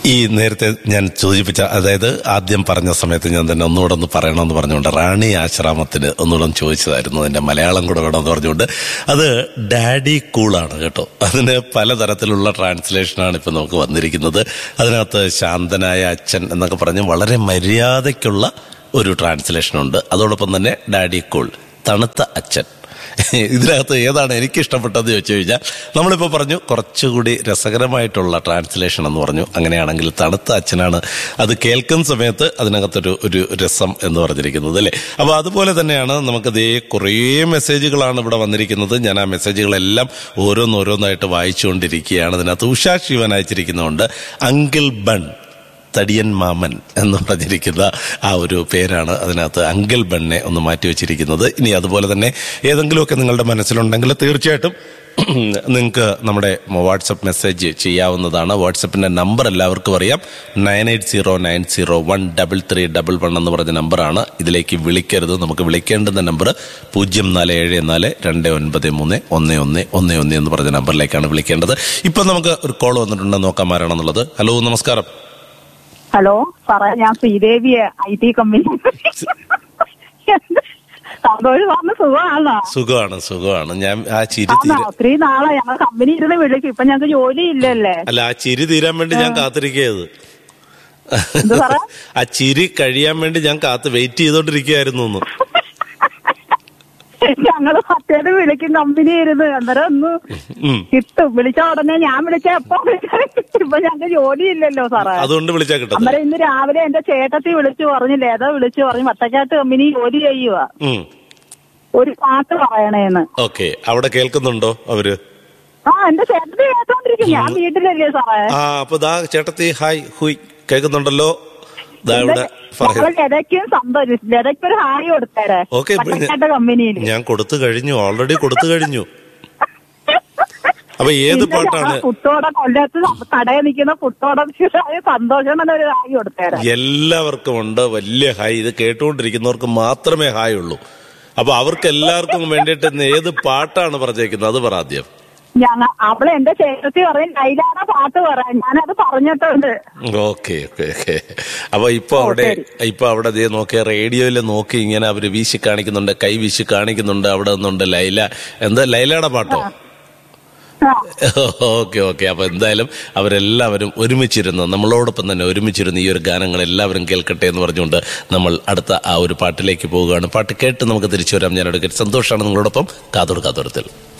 ഈ നേരത്തെ ഞാൻ സൂചിപ്പിച്ച അതായത് ആദ്യം പറഞ്ഞ സമയത്ത് ഞാൻ തന്നെ ഒന്നുകൂടെ ഒന്ന് പറയണമെന്ന് പറഞ്ഞുകൊണ്ട് റാണി ആശ്രാമത്തിന് ഒന്നുകൂടെ ഒന്ന് ചോദിച്ചതായിരുന്നു അതിന്റെ മലയാളം കൂടെ വേണമെന്ന് പറഞ്ഞുകൊണ്ട് അത് ഡാഡി കൂളാണ് കേട്ടോ അതിന് പലതരത്തിലുള്ള ട്രാൻസ്ലേഷനാണ് ഇപ്പൊ നമുക്ക് വന്നിരിക്കുന്നത് അതിനകത്ത് ശാന്തനായ അച്ഛൻ എന്നൊക്കെ പറഞ്ഞ് വളരെ മര്യാദയ്ക്കുള്ള ഒരു ട്രാൻസ്ലേഷൻ ഉണ്ട് അതോടൊപ്പം തന്നെ ഡാഡി കൂൾ തണുത്ത അച്ഛൻ ഇതിനകത്ത് ഏതാണ് എനിക്ക് ഇഷ്ടപ്പെട്ടത് ചോദിച്ചു കഴിഞ്ഞാൽ നമ്മളിപ്പോൾ പറഞ്ഞു കുറച്ചുകൂടി രസകരമായിട്ടുള്ള ട്രാൻസ്ലേഷൻ എന്ന് പറഞ്ഞു അങ്ങനെയാണെങ്കിൽ തണുത്ത അച്ഛനാണ് അത് കേൾക്കുന്ന സമയത്ത് അതിനകത്തൊരു ഒരു രസം എന്ന് പറഞ്ഞിരിക്കുന്നത് അല്ലേ അപ്പോൾ അതുപോലെ തന്നെയാണ് നമുക്ക് ദേ കുറേ മെസ്സേജുകളാണ് ഇവിടെ വന്നിരിക്കുന്നത് ഞാൻ ആ മെസ്സേജുകളെല്ലാം ഓരോന്നോരോന്നായിട്ട് വായിച്ചുകൊണ്ടിരിക്കുകയാണ് അതിനകത്ത് ഉഷാ ശിവൻ അയച്ചിരിക്കുന്നുണ്ട് അങ്കിൾ ബൺ തടിയൻ മാമൻ എന്ന് പറഞ്ഞിരിക്കുന്ന ആ ഒരു പേരാണ് അതിനകത്ത് അങ്കിൾ ബണ്ണെ ഒന്ന് മാറ്റി വെച്ചിരിക്കുന്നത് ഇനി അതുപോലെ തന്നെ ഏതെങ്കിലുമൊക്കെ നിങ്ങളുടെ മനസ്സിലുണ്ടെങ്കിൽ തീർച്ചയായിട്ടും നിങ്ങൾക്ക് നമ്മുടെ വാട്സപ്പ് മെസ്സേജ് ചെയ്യാവുന്നതാണ് വാട്സപ്പിന്റെ നമ്പർ എല്ലാവർക്കും അറിയാം nine eight zero nine zero one double three double one എന്ന് പറഞ്ഞ നമ്പറാണ് ഇതിലേക്ക് വിളിക്കരുത് നമുക്ക് വിളിക്കേണ്ടുന്ന നമ്പർ പൂജ്യം നാല് ഏഴ് നാല് രണ്ട് ഒൻപത് മൂന്ന് ഒന്ന് ഒന്ന് ഒന്ന് ഒന്ന് എന്ന് പറഞ്ഞ നമ്പറിലേക്കാണ് വിളിക്കേണ്ടത് ഇപ്പം നമുക്ക് ഒരു കോൾ വന്നിട്ടുണ്ട് നോക്കാൻ ആരാണെന്നുള്ളത് ഹലോ നമസ്കാരം ഹലോ സാറേ ഞാൻ ശ്രീദേവിയെ ഐ ടി കമ്പനി സന്തോഷം പറഞ്ഞ സുഖമാണോ സുഖമാണ് സുഖമാണ് ഞാൻ ആ ചിരി ആണോ തീരെ ഒത്തിരി നാളെ ഞങ്ങൾ കമ്പനി ഇരുന്ന് വിളിക്കും ഇപ്പൊ ഞങ്ങൾക്ക് ജോലി ഇല്ലല്ലേ അല്ല ആ ചിരി തീരാൻ വേണ്ടി ഞാൻ കാത്തിരിക്കുകയത് എന്ത് സാറേ ആ ചിരി കഴിയാൻ വേണ്ടി ഞാൻ കാത്ത് വെയിറ്റ് ചെയ്തോണ്ടിരിക്കുകയായിരുന്നു എന്ന് ഞങ്ങള് മറ്റേത് വിളിക്കും കമ്പനി ഇരുന്ന് അന്നേരം ഒന്ന് ഉം. കിട്ടും വിളിച്ച ഉടനെ ഞാൻ വിളിച്ച എപ്പോ വിളിച്ചാലും കിട്ടും. ഇപ്പൊ ഞങ്ങൾക്ക് ജോലി ഇല്ലല്ലോ സാറേ അതുകൊണ്ട് വിളിച്ചാ കിട്ടുന്നത് അന്നേരം ഇന്ന് രാവിലെ എന്റെ ചേട്ടത്തി വിളിച്ചു പറഞ്ഞില്ല ഏതോ വിളിച്ചു പറഞ്ഞു വട്ടക്കാട്ട് കമ്പനി ജോലി ചെയ്യുക ഉം ഒരു പാട്ട് പറയണേന്ന് ഓക്കെ അവിടെ കേൾക്കുന്നുണ്ടോ അവര് ആ എന്റെ ചേട്ടത്തി കേട്ടോണ്ടിരിക്കും ഞാൻ വീട്ടിലല്ലേ സാറേ ആ അപ്പൊ ദാ ചേട്ടത്തി ഹായ് ഹുയ് കേൾക്കുന്നുണ്ടല്ലോ ദാ ഇവിടെ ഞങ്ങള് പറയും ലതയ്ക്കും സന്തോഷം ലതയ്ക്ക് ഒരു ഹായ് കൊടുത്തേരെ ഓക്കെ ഇപ്പൊ ഞാൻ- പട്ടക്കാട്ട് കമ്പനിയിൽ ഞാൻ കൊടുത്തു കഴിഞ്ഞു ഓൾറെഡി കൊടുത്തു കഴിഞ്ഞു അപ്പൊ ഏത് പാട്ടാണ് പുട്ടോട കൊല്ലത്ത് കടയിൽ നിൽക്കുന്ന പുട്ടോട സന്തോഷം തന്നെ ഒരു ഹായ് കൊടുത്തേരെ എല്ലാവർക്കും ഉണ്ട് വലിയ ഹായ് ഇത് കേട്ടുകൊണ്ടിരിക്കുന്നവർക്ക് മാത്രമേ ഹായ് ഉള്ളൂ അപ്പൊ അവർക്ക് എല്ലാവർക്കും വേണ്ടിയിട്ട് ഇന്ന് ഏത് പാട്ടാണ് പറഞ്ഞേക്കുന്നത് അത് പറ ആദ്യം ഞങ്ങ അവളെ എന്റെ ചേട്ടത്തി പറയും ലൈലാടെ പാട്ട് പറയാൻ ഞാനത് പറഞ്ഞിട്ടുണ്ട് ഓക്കെ ഓക്കെ ഓക്കെ അപ്പൊ ഇപ്പൊ ഓ, അവിടെ ശരി. ഇപ്പൊ അവിടെ ദേ നോക്കിയ റേഡിയോയിൽ നോക്കി ഇങ്ങനെ അവര് വീശി കാണിക്കുന്നുണ്ട് കൈ വീശി കാണിക്കുന്നുണ്ട് അവിടെ നിന്നുണ്ട് ലൈല എന്താ ലൈലയുടെ പാട്ടോ ആ ഓക്കെ ഓക്കെ അപ്പൊ എന്തായാലും അവരെല്ലാവരും ഒരുമിച്ചിരുന്ന് നമ്മളോടൊപ്പം തന്നെ ഒരുമിച്ചിരുന്ന് ഈ ഒരു ഗാനങ്ങൾ എല്ലാവരും കേൾക്കട്ടെ എന്ന് പറഞ്ഞുകൊണ്ട് നമ്മൾ അടുത്ത ആ ഒരു പാട്ടിലേക്ക് പോവുകയാണ് പാട്ട് കേട്ട് നമുക്ക് തിരിച്ചു വരാം ഞാൻ എടുക്കട്ടെ സന്തോഷമാണ് നിങ്ങളോടൊപ്പം കാതോട് കാതോരത്തിൽ